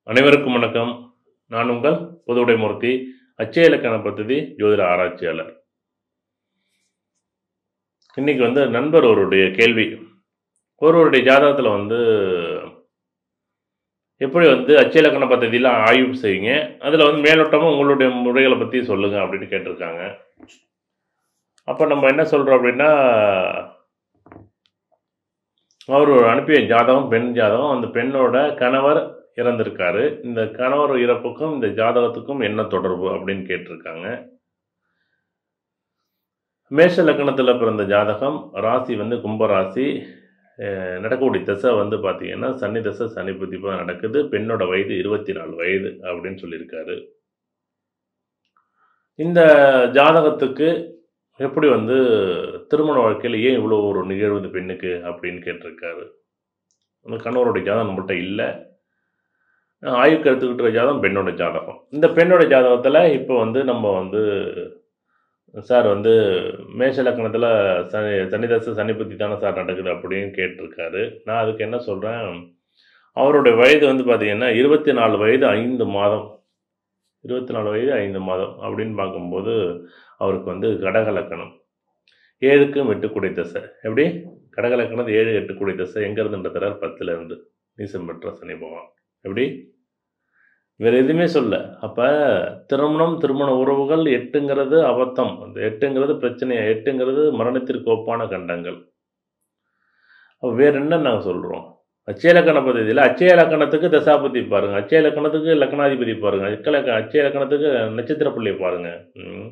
அனைவருக்கும் வணக்கம் நான் உங்கள் புதுவுடைமூர்த்தி அச்சய இலக்கண பദ്ധதி ஜோதிட ஆராய்ச்சியாளர் இன்னைக்கு வந்து நண்பர் ஒருடைய கேள்வி ஒருவருடைய ஜாதகத்தில் வந்து எப்படி வந்து அச்சய இலக்கண பദ്ധதியில் ஆய்வு செய்யுங்க அதில் வந்து மேலோட்டமாக உங்களுடைய முறைகளை பற்றி சொல்லுங்கள் அப்படின்னு கேட்டிருக்காங்க அப்போ நம்ம என்ன சொல்கிறோம் அப்படின்னா அவர் அனுப்பிய ஜாதகம் பெண் ஜாதகம் அந்த பெண்ணோட கணவர் இறந்திருக்காரு இந்த கணவர் இறப்புக்கும் இந்த ஜாதகத்துக்கும் என்ன தொடர்பு அப்படின்னு கேட்டிருக்காங்க மேஷ லக்னத்தில் பிறந்த ஜாதகம் ராசி வந்து கும்பராசி அஹ் நடக்கக்கூடிய தசை வந்து பார்த்தீங்கன்னா சனி தசை சனி புத்திப்பாக நடக்குது பெண்ணோட வயது இருபத்தி நாலு வயது அப்படின்னு சொல்லியிருக்காரு இந்த ஜாதகத்துக்கு எப்படி வந்து திருமண வாழ்க்கையில் ஏன் இவ்வளோ ஒரு நிகழ்வு இந்த பெண்ணுக்கு அப்படின்னு கேட்டிருக்காரு அந்த கணவருடைய ஜாதகம் நம்மள்கிட்ட இல்லை ஆய்வுக்கு எடுத்துக்கிட்டு ஜாதகம் பெண்ணோட ஜாதகம் இந்த பெண்ணோட ஜாதகத்தில் இப்போ வந்து நம்ம வந்து சார் வந்து மேஷ லக்கணத்தில் சனி சனிதச சனி புத்தி தானே சார் நடக்குது அப்படின்னு கேட்டிருக்காரு நான் அதுக்கு என்ன சொல்கிறேன் அவருடைய வயது வந்து பார்த்தீங்கன்னா இருபத்தி நாலு வயது ஐந்து மாதம் இருபத்தி நாலு வயது ஐந்து மாதம் அப்படின்னு பார்க்கும்போது அவருக்கு வந்து கடக லக்கணம் ஏழுக்கும் எட்டுக்குடை தசை எப்படி கடக லக்கணம் ஏழு எட்டுக்குடை தசை எங்கேருந்துன்றதுறார் பத்துலேருந்து நீசம் பெற்ற சனி பகவான் எப்படி வேற எதுவுமே சொல்ல அப்போ திருமணம் திருமண உறவுகள் எட்டுங்கிறது அபத்தம் அந்த எட்டுங்கிறது பிரச்சனை எட்டுங்கிறது மரணத்திற்கு ஒப்பான கண்டங்கள் அப்போ வேற என்ன நாங்கள் சொல்கிறோம் அச்சய இலக்கண பദ്ധதியில் அச்சய இலக்கணத்துக்கு தசாபதி பாருங்க அச்சய இலக்கணத்துக்கு லக்கணாதிபதி பாருங்க அச்சலக்க அச்சய இலக்கணத்துக்கு நட்சத்திர பிள்ளையை பாருங்க ம்.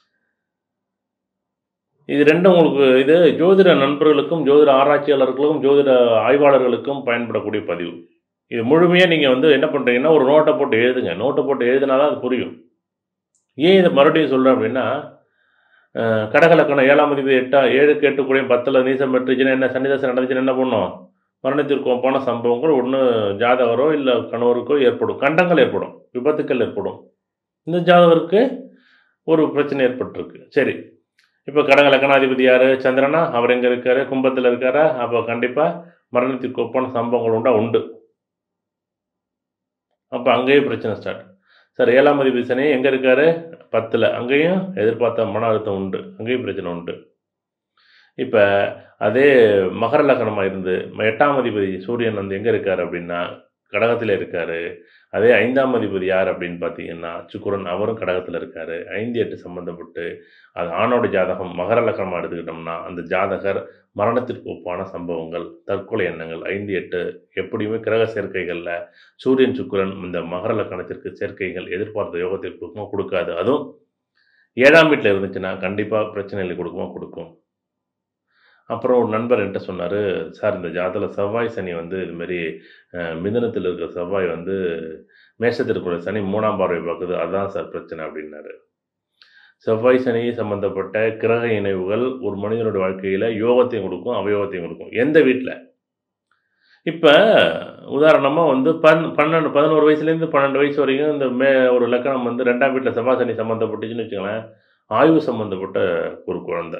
இது ரெண்டும் உங்களுக்கு இது ஜோதிட நண்பர்களுக்கும் ஜோதிட ஆராய்ச்சியாளர்களுக்கும் ஜோதிட ஆய்வாளர்களுக்கும் பயன்படக்கூடிய பதிவு இது முழுமையாக நீங்கள் வந்து என்ன பண்ணுறீங்கன்னா ஒரு நோட்டை போட்டு எழுதுங்க நோட்டை போட்டு எழுதினா தான் அது புரியும் ஏன் இதை மறுபடியும் சொல்கிறேன் அப்படின்னா அஹ், கடகலக்கணம் ஏழாம் அதிபதி எட்டா ஏழுக்கு எட்டு கூட பத்தில் நீசம் பெற்றுச்சுன்னா என்ன சன்னிதாசம் நடந்துச்சுன்னா என்ன பண்ணும் மரணத்திற்கு ஒப்பான சம்பவங்கள் ஒன்று ஜாதகரோ இல்லை கணவருக்கோ ஏற்படும் கண்டங்கள் ஏற்படும் விபத்துக்கள் ஏற்படும் இந்த ஜாதகருக்கு ஒரு பிரச்சனை ஏற்பட்டிருக்கு சரி இப்போ கடக லக்கணாதிபதி யார் சந்திரனா அவர் எங்கே இருக்காரு கும்பத்தில் இருக்காரா அப்போ கண்டிப்பாக மரணத்திற்கு ஒப்பான சம்பவங்கள் உண்டா உண்டு அப்போ அங்கேயே பிரச்சனை ஸ்டார்ட் சார் ஏழாம் அதிபதி சனி எங்கே இருக்காரு பத்தில் அங்கேயும் எதிர்பார்த்த மன அழுத்தம் உண்டு அங்கேயும் பிரச்சனை உண்டு இப்போ அதே மகர லக்னமாக இருந்து ம- எட்டாம் அதிபதி சூரியன் வந்து எங்கே இருக்கார் அப்படின்னா கடகத்தில் இருக்கார் அதே ஐந்தாம் அதிபதி யார் அப்படின்னு பார்த்தீங்கன்னா சுக்கிரன் அவரும் கடகத்தில் இருக்கார் ஐந்து எட்டு சம்மந்தப்பட்டு அது ஆணோட ஜாதகம் மகர லக்னமாக எடுத்துக்கிட்டோம்னா அந்த ஜாதகர் மரணத்திற்கு ஒப்பான சம்பவங்கள் தற்கொலை எண்ணங்கள் ஐந்து எட்டு எப்படியுமே கிரக சேர்க்கைகளில் சூரியன் சுக்கிரன் இந்த மகர லக்கணத்திற்கு சேர்க்கைகள் எதிர்பார்த்த யோகத்தை கொடுக்குமோ கொடுக்காது அதுவும் ஏழாம் வீட்டில் இருந்துச்சுன்னா கண்டிப்பாக பிரச்சனைகளை கொடுக்குமோ கொடுக்கும் அப்புறம் ஒரு நண்பர் என்கிட்ட சொன்னார் சார் இந்த ஜாதத்தில் செவ்வாய் சனி வந்து இதுமாரி மிதனத்தில் இருக்கிற செவ்வாய் வந்து மேஷத்தில் இருக்கிற சனி மூணாம் பார்வை பார்க்குது அதுதான் சார் பிரச்சனை அப்படின்னாரு செவ்வாய் சனி சம்பந்தப்பட்ட கிரக இணைவுகள் ஒரு மனிதனோட வாழ்க்கையில் யோகத்தையும் கொடுக்கும் அவயோகத்தையும் கொடுக்கும் எந்த வீட்டில் இப்போ உதாரணமாக வந்து பன் பன்னெண்டு பதினோரு வயசுலேருந்து பன்னெண்டு வயசு வரைக்கும் இந்த மே ஒரு லக்கணம் வந்து ரெண்டாம் வீட்டில் செவ்வாய் சனி சம்மந்தப்பட்டுச்சுன்னு வச்சுங்களேன் ஆய்வு சம்மந்தப்பட்ட ஒரு குழந்தை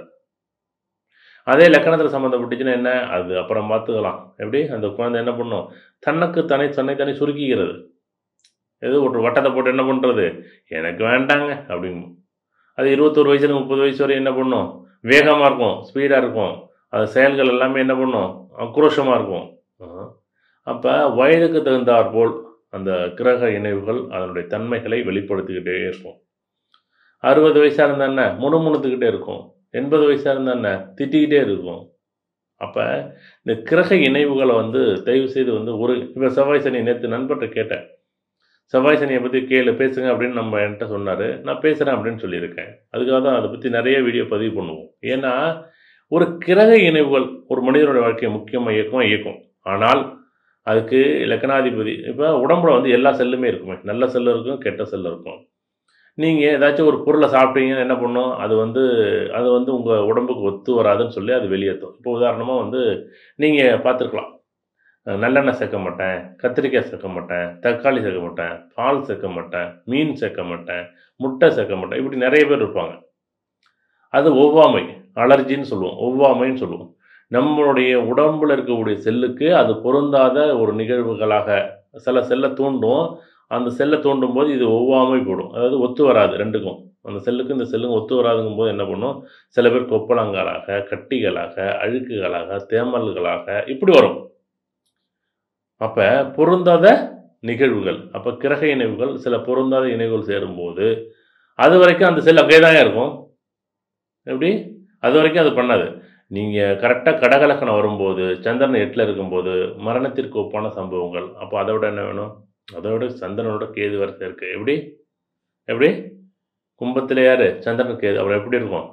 அதே லக்கணத்தில் சம்மந்தப்பட்டுச்சுன்னா என்ன அது அப்புறம் பார்த்துக்கலாம் எப்படி அந்த குழந்தை என்ன பண்ணும் தனக்கு தனி தன்னை தனி சுருக்கிக்கிறது எது ஒரு வட்டத்தை போட்டு என்ன பண்ணுறது எனக்கு வேண்டாங்க அப்படிங்கும் அது இருபத்தோரு வயசுல முப்பது வயசு வரை என்ன பண்ணும் வேகமாக இருக்கும் ஸ்பீடாக இருக்கும் அது செயல்கள் எல்லாமே என்ன பண்ணும் ஆக்ரோஷமாக இருக்கும் அப்போ வயதுக்கு தகுந்தாற்போல் அந்த கிரக இணைவுகள் அதனுடைய தன்மைகளை வெளிப்படுத்திக்கிட்டே இருக்கும் அறுபது வயசாக இருந்தா என்ன முணுமுணுத்துக்கிட்டே இருக்கும் எண்பது வயசாக இருந்தா என்ன திட்டிக்கிட்டே இருக்கும் அப்போ இந்த கிரக இணைவுகளை வந்து தயவு செய்து வந்து ஒரு இப்போ செவ்வாய் சனி நேற்று நண்பர்கிட்ட கேட்டேன் செவ்வாய் சனியை பற்றி கேளு பேசுங்க அப்படின்னு நம்ம என்கிட்ட சொன்னார் நான் பேசுகிறேன் அப்படின்னு சொல்லியிருக்கேன் அதுக்காக தான் அதை பற்றி நிறைய வீடியோ பதிவு பண்ணுவோம் ஏன்னா ஒரு கிரக இணைவுகள் ஒரு மனிதனோட வாழ்க்கையை முக்கியமாக இயக்கும் இயக்கும் ஆனால் அதுக்கு லக்கணாதிபதி இப்போ உடம்புல வந்து எல்லா செல்லுமே இருக்குமே நல்ல செல்லு இருக்கும் கெட்ட செல்லு இருக்கும் நீங்கள் ஏதாச்சும் ஒரு பொருளை சாப்பிட்டீங்கன்னு என்ன பண்ணும் அது வந்து அது வந்து உங்கள் உடம்புக்கு ஒத்து வராதுன்னு சொல்லி அது வெளியேற்றும் இப்போ உதாரணமாக வந்து நீங்கள் பார்த்துருக்கலாம் அஹ் நல்லெண்ணெய் சேர்க்க மாட்டேன் கத்திரிக்காய் சேர்க்க மாட்டேன் தக்காளி சேர்க்க மாட்டேன் பால் சேர்க்க மாட்டேன் மீன் சேர்க்க மாட்டேன் முட்டை சேர்க்க மாட்டேன் இப்படி நிறைய பேர் இருப்பாங்க அது ஒவ்வாமை அலர்ஜின்னு சொல்லுவோம் ஒவ்வாமைன்னு சொல்லுவோம் நம்மளுடைய உடம்புல இருக்கக்கூடிய செல்லுக்கு அது பொருந்தாத ஒரு நிகழ்வுகளாக சில செல்லை தூண்டும் அந்த செல்லை தூண்டும் போது இது ஒவ்வாமை போடும் அதாவது ஒத்து வராது ரெண்டுக்கும் அந்த செல்லுக்கும் இந்த செல்லுக்கும் ஒத்து வராதுங்கும் போது என்ன பண்ணும் சில பேர் கொப்பளங்களாக கட்டிகளாக அழுக்குகளாக தேமல்களாக இப்படி வரும் அப்போ பொருந்தாத நிகழ்வுகள் அப்போ கிரக இணைவுகள் சில பொருந்தாத இணைவுகள் சேரும்போது அது வரைக்கும் அந்த செல் அங்கே தான் இருக்கும் எப்படி அது வரைக்கும் அது பண்ணாது நீங்கள் கரெக்டாக கடகலக்கணம் வரும்போது சந்திரன் எட்டில் இருக்கும்போது மரணத்திற்கு ஒப்பான சம்பவங்கள் அப்போ அதை விட என்ன வேணும் அதை விட சந்திரனோட கேது வரிசை இருக்கு எப்படி எப்படி கும்பத்தில் யார் சந்திரன் கேது அவர் எப்படி இருக்கும்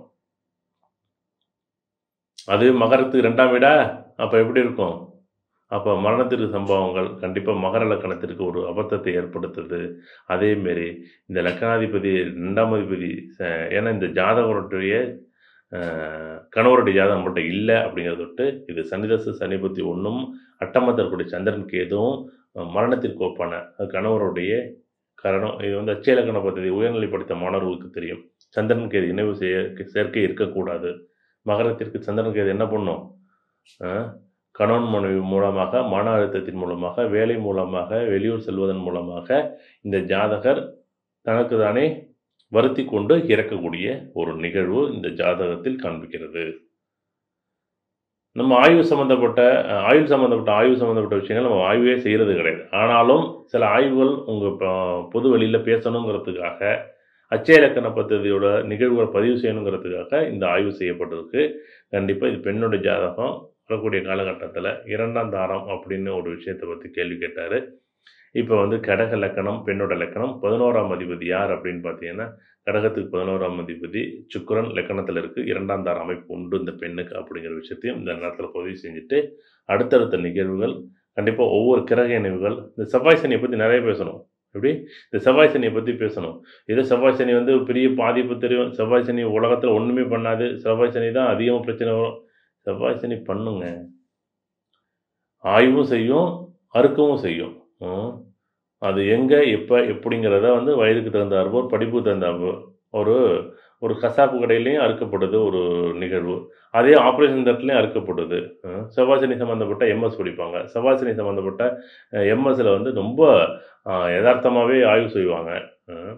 அது மகரத்துக்கு ரெண்டாம் வீடா அப்போ எப்படி இருக்கும் அப்போ மரணத்திற்கு சம்பவங்கள் கண்டிப்பாக மகர லக்கணத்திற்கு ஒரு அபத்தத்தை ஏற்படுத்துது அதேமாரி இந்த லக்கணாதிபதி ரெண்டாம் அதிபதி ச- ஏன்னா இந்த ஜாதகருடைய அஹ், கணவருடைய ஜாதகம் நம்மள்ட்ட இல்லை அப்படிங்கிறத விட்டு இது சனிதசு சனிபத்தி ஒன்றும் அட்டமத்தற்குடைய சந்திரன் கேதுவும் அஹ், மரணத்திற்கு ஒப்பான அது கணவருடைய கரணம் இது வந்து அச்சேலக்கண பദ്ധதி உயர்நிலை படித்த மாணவர்களுக்கு தெரியும் சந்திரன் கேது இணைவு செய்ய சேர்க்கை இருக்கக்கூடாது மகரத்திற்கு சந்திரன் கேது என்ன பண்ணும் அஹ், கணவன் மனைவி மூலமாக மன அழுத்தத்தின் மூலமாக வேலை மூலமாக வெளியூர் செல்வதன் மூலமாக இந்த ஜாதகர் தனக்கு தானே வருத்தி கொண்டு இறக்கக்கூடிய ஒரு நிகழ்வு இந்த ஜாதகத்தில் காண்பிக்கிறது நம்ம ஆய்வு சம்மந்தப்பட்ட அஹ், ஆயுள் சம்மந்தப்பட்ட ஆய்வு சம்மந்தப்பட்ட விஷயங்கள் நம்ம ஆய்வே செய்கிறது கிடையாது ஆனாலும் சில ஆய்வுகள் உங்கள் பொது வெளியில் பேசணுங்கிறதுக்காக அச்சய இலக்கண பദ്ധதியோட நிகழ்வுகளை பதிவு செய்யணுங்கிறதுக்காக இந்த ஆய்வு செய்யப்பட்டிருக்கு கண்டிப்பாக இது பெண்ணோட ஜாதகம் வரக்கூடிய காலகட்டத்தில் இரண்டாம் தாரம் அப்படின்னு ஒரு விஷயத்தை பற்றி கேள்வி கேட்டார் இப்போ வந்து கடக லக்கணம் பெண்ணோட லக்கணம் பதினோராம் அதிபதி யார் அப்படின்னு பார்த்தீங்கன்னா கடகத்துக்கு பதினோராம் அதிபதி சுக்கிரன் லக்கணத்தில் இருக்குது இரண்டாம் தார அமைப்பு உண்டு இந்த பெண்ணுக்கு அப்படிங்கிற விஷயத்தையும் இந்த நேரத்தில் பதிவு செஞ்சுட்டு அடுத்தடுத்த நிகழ்வுகள் கண்டிப்பாக ஒவ்வொரு கிரக இணைவுகள் இந்த செவ்வாய் சனியை பற்றி நிறைய பேசணும் எப்படி இந்த செவ்வாய் சனியை பற்றி பேசணும் இதே செவ்வாய் சனி வந்து பெரிய பாதிப்பு தெரியும் செவ்வாய் சனி உலகத்தில் ஒன்றுமே பண்ணாது செவ்வாய் சனி தான் அதிகமாக பிரச்சனை வரும் செவ்வாய் சனி பண்ணுங்க ஆய்வும் செய்யும் அறுக்கவும் செய்யும் ம். அது எங்கே எப்போ எப்படிங்கிறத வந்து வயதுக்கு தகுந்தாற்போ படிப்புக்கு தகுந்தாற்போ ஒரு ஒரு கசாப்பு கடையிலையும் அறுக்கப்படுது ஒரு நிகழ்வு அதே ஆப்ரேஷன் தட்டிலையும் அறுக்கப்படுது ம். செவ்வாய்சனி சம்மந்தப்பட்ட எம்எஸ் படிப்பாங்க செவ்வாய்சனி சம்மந்தப்பட்ட எம்எஸ்ல வந்து ரொம்ப யதார்த்தமாகவே ஆய்வு செய்வாங்க ம்.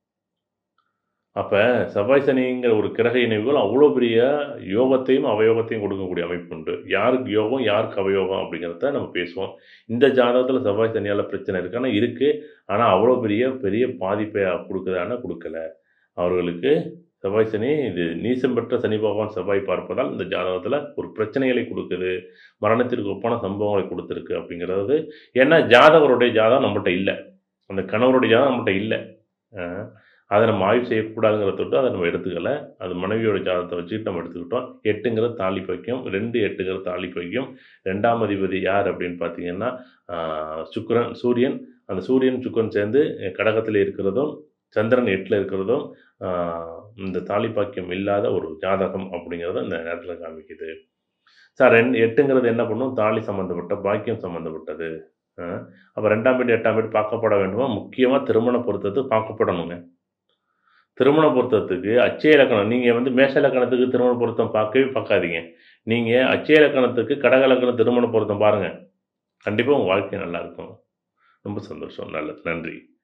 அப்போ செவ்வாய் சனிங்கிற ஒரு கிரக இணைவுகள் அவ்வளோ பெரிய யோகத்தையும் அவயோகத்தையும் கொடுக்கக்கூடிய அமைப்பு உண்டு யாருக்கு யோகம் யாருக்கு அவயோகம் அப்படிங்கிறத நம்ம பேசுவோம் இந்த ஜாதகத்தில் செவ்வாய் சனியால் பிரச்சனை இருக்கு ஆனால் இருக்குது ஆனால் அவ்வளோ பெரிய பெரிய பாதிப்பை கொடுக்குதானா கொடுக்கல அவர்களுக்கு செவ்வாய் சனி இது நீசம் பெற்ற சனி பகவான் செவ்வாய் பார்ப்பதால் இந்த ஜாதகத்தில் ஒரு பிரச்சனைகளை கொடுக்குது மரணத்திற்கு ஒப்பான சம்பவங்களை கொடுத்துருக்கு அப்படிங்கிறது ஏன்னா ஜாதகருடைய ஜாதகம் நம்மகிட்ட இல்லை அந்த கணவருடைய ஜாதகம் நம்மகிட்ட இல்லை அஹ் அதை நம்ம ஆய்வு செய்யக்கூடாதுங்கிற தொட்டு அதை நம்ம எடுத்துக்கல அது மனைவியோட ஜாதகத்தை வச்சுக்கிட்டு நம்ம எடுத்துக்கிட்டோம் எட்டுங்கிறது தாலி பைக்கும் ரெண்டு எட்டுங்கிறது தாலி பைக்கும் ரெண்டாம் அதிபதி யார் அப்படின்னு பார்த்தீங்கன்னா ஆஹ், சுக்கிரன் சூரியன் அந்த சூரியன் சுக்கிரன் சேர்ந்து கடகத்தில் இருக்கிறதும் சந்திரன் எட்டில் இருக்கிறதும் ஆஹ், இந்த தாலி பாக்கியம் இல்லாத ஒரு ஜாதகம் அப்படிங்கிறத இந்த நேரத்தில் காமிக்குது சார் ரெண்டு எட்டுங்கிறது என்ன பண்ணும் தாலி சம்மந்தப்பட்ட பாக்கியம் சம்மந்தப்பட்டது அப்போ ரெண்டாம் வீடு எட்டாம் வீடு பார்க்கப்பட வேண்டுமா முக்கியமாக திருமண பொருத்தத்து பார்க்கப்படணுங்க திருமண பொருத்தத்துக்கு அச்சய இலக்கணம் நீங்கள் வந்து மேஷ இலக்கணத்துக்கு திருமண பொருத்தம் பார்க்கவே பார்க்காதீங்க நீங்கள் அச்சய இலக்கணத்துக்கு கடக இலக்கணம் திருமண பொருத்தம் பாருங்கள் கண்டிப்பாக உங்கள் வாழ்க்கை நல்லா இருக்கும் ரொம்ப சந்தோஷம் நல்லது நன்றி